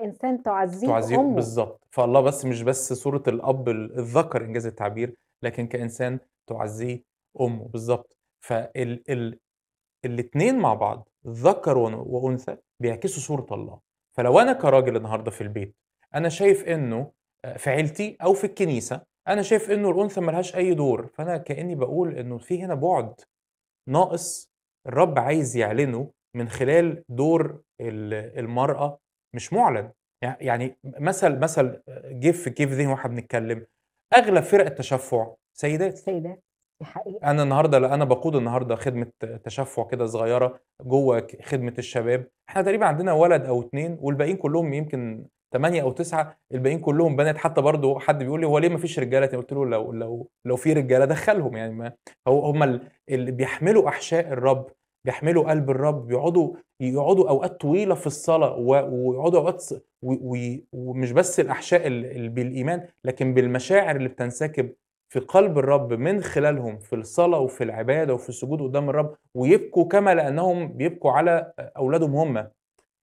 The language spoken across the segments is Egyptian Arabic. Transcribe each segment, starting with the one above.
كإنسان تعزيه تعزيه أمه بالضبط، فالله بس مش بس صورة الأب ال الذكر إنجاز التعبير، لكن كإنسان تعزيه أمه، بالضبط. فال ال الاتنين مع بعض ذكر ون وأنثى بيعكسوا صورة الله، فلو أنا كراجل النهارده في البيت أنا شايف إنه آآ في عيلتي أو في الكنيسة، أنا شايف إنه الأنثى ما لهاش أي دور، فأنا كإني باقول إنه في هنا بُعد ناقص الرب عايز يعلنه من خلال دور ال المرأة مش مُعلن، يع يعني مثل مثل جه في جه في ذهني وإحنا بنتكلم، أغلب فرق التشفُّع سيدات. سيدات، دي حقيقة. أنا النهارده ل أنا باقود النهارده خدمة تشفُّع كده صغيرة جوّه ك خدمة الشباب، إحنا تقريبًا عندنا ولد أو 2 والباقيين كلّهم يمكن 8 أو 9 الباقيين كلّهم بنات، حتى برضه حد بيقول لي: "هو ليه ما فيش رجالة تاني؟" قُلت له: "لو لو لو في رجالة دخّلهم يعني ما هو هم ال اللي بيحملوا أحشاء الرب، بيحملوا قلب الرب، بيقعدوا يقعدوا أوقات طويلة في الصلاة و ويقعدوا أوقات ص و و ومش بس الأحشاء ال ال بالإيمان، لكن بالمشاعر اللي بتنسكب في قلب الرب من خلالهم في الصلاة وفي العبادة وفي السجود قدّام الرب، ويبكوا كما لأنهم بيبكوا على أ أولادهم هم. أ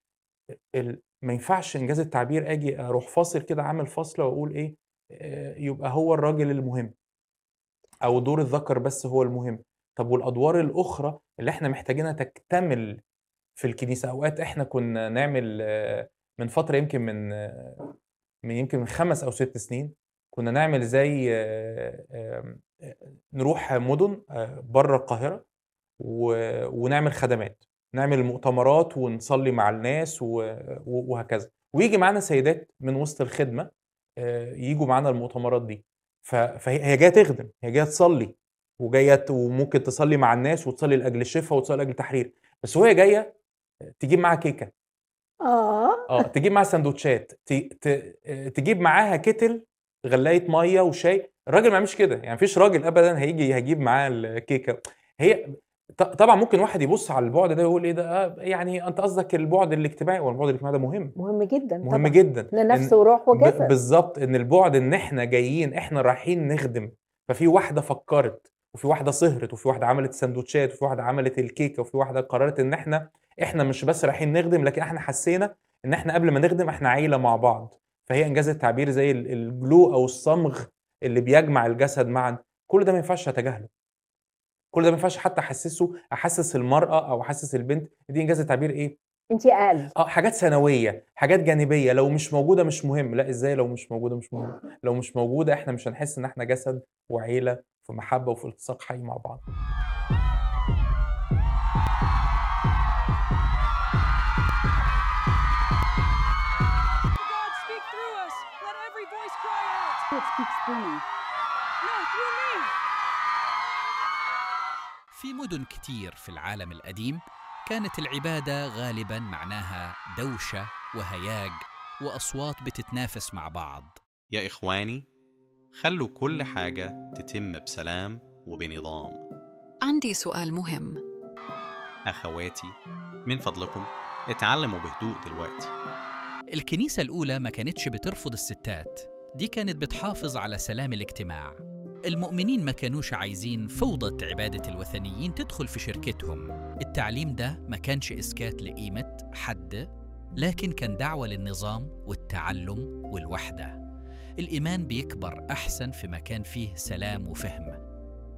ال ما ينفعش إنجاز التعبير آجي أروح فاصل كده عامل فاصلة وأقول إيه، آآ يبقى هو الراجل المهم. أو دور الذكر بس هو المهم، طب والأدوار الأخرى اللي إحنا محتاجينها تكتمل في الكنيسة، أوقات إحنا كنا نعمل من فترة يمكن من من يمكن من 5 أو 6 سنين، كنا نعمل زي آمم أ نروح مُدن آآ برّه القاهرة و ونعمل خدمات، نعمل مؤتمرات ونصلّي مع الناس و و وهكذا، وييجي معانا سيدات من وسط الخدمة آآ ييجوا معانا المؤتمرات دي، ف فهي هي جاية تخدم، هي جاية تصلّي وجاية ت وممكن تصلّي مع الناس وتصلّي لأجل الشفا وتصلّي لأجل التحرير، بس وهي جاية تجيب معاها كيكة. آه. آه، تجيب معاها ساندوتشات، ت ت آآ تجيب معاها كِتِل غلاية مَيّة وشاي، الراجل ما يعملش كده، يعني ما فيش راجل أبدًا هييجي هيجيب معاه الكيكة، هي ط طبعًا ممكن واحد يبُص على البُعد ده ويقول إيه ده آه يعني أنت قصدك البُعد الاجتماعي، هو البُعد الاجتماعي ده مهم. مهم جدًا مهم طبعًا، جدًا، لنفس إن وروح ب وجسد. بالضبط، إن البُعد إن إحنا جايين إحنا رايحين نخدم، ففي واحدة فكّرت، وفي واحدة سهرت، وفي واحدة عملت ساندوتشات، وفي واحدة عملت الكيكة، وفي واحدة قررت إن إحنا إحنا مش بس رايحين نخدم، لكن إحنا حسّينا إن إحنا قبل ما نخدم إحنا عيلة مع بعض، فهي إنجاز التعبير زي ال الglue أو الصمغ اللي بيجمع الجسد معًا، كل ده ما ينفعش أتجاهله. كل ده ما ينفعش حتى أحسّسه أحسّس المرأة أو أحسّس البنت دي إنجاز التعبير إيه أنتِ أقل. آه، حاجات ثانوية، حاجات جانبية، لو مش موجودة مش مهم، لأ إزاي لو مش موجودة مش مهم؟ لو مش موجودة إحنا مش هنحس إن إحنا جسد وعيلة في محبة وفي التصاق حي مع بعض. God speak through us. Let every voice cry out. It speaks through me. No, through me. في مدن كتير في العالم القديم كانت العبادة غالبا معناها دوشة وهياج وأصوات بتتنافس مع بعض يا إخواني خلوا كل حاجة تتم بسلام وبنظام عندي سؤال مهم أخواتي من فضلكم اتعلموا بهدوء دلوقتي الكنيسة الأولى ما كانتش بترفض الستات دي كانت بتحافظ على سلام الاجتماع المؤمنين ما كانوش عايزين فوضى عبادة الوثنيين تدخل في شركتهم التعليم ده ما كانش إسكات لقيمة حد لكن كان دعوة للنظام والتعلم والوحدة الإيمان بيكبر أحسن في مكان فيه سلام وفهم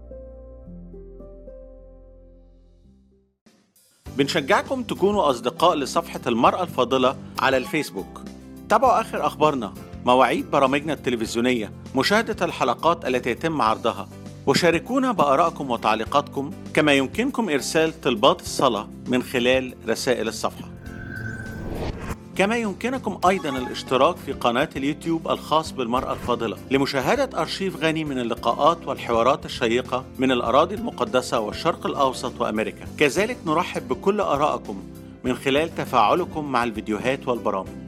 بنشجعكم تكونوا أصدقاء لصفحة المرأة الفاضلة على الفيسبوك تابعوا آخر أخبارنا مواعيد برامجنا التلفزيونية مشاهدة الحلقات التي يتم عرضها وشاركونا بآرائكم وتعليقاتكم كما يمكنكم إرسال طلبات الصلاة من خلال رسائل الصفحة كما يمكنكم أيضا الاشتراك في قناة اليوتيوب الخاص بالمرأة الفاضلة لمشاهدة أرشيف غني من اللقاءات والحوارات الشيقة من الأراضي المقدسة والشرق الأوسط وأمريكا كذلك نرحب بكل آرائكم من خلال تفاعلكم مع الفيديوهات والبرامج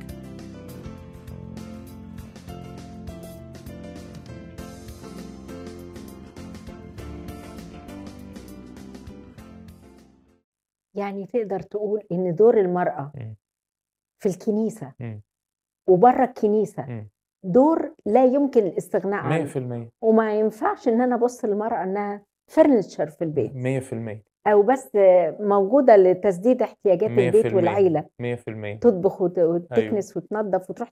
يعني تقدر تقول إن دور المرأة إمم. في الكنيسة إمم. وبرّه الكنيسة إمم. دور لا يمكن الاستغناء عنه، 100% وما ينفعش إن أنا أبُص للمرأة إنها furniture في البيت. 100% او بس موجوده لتسديد احتياجات البيت 100% والعيله 100% تطبخ وت- وتكنس وتنظف وتروح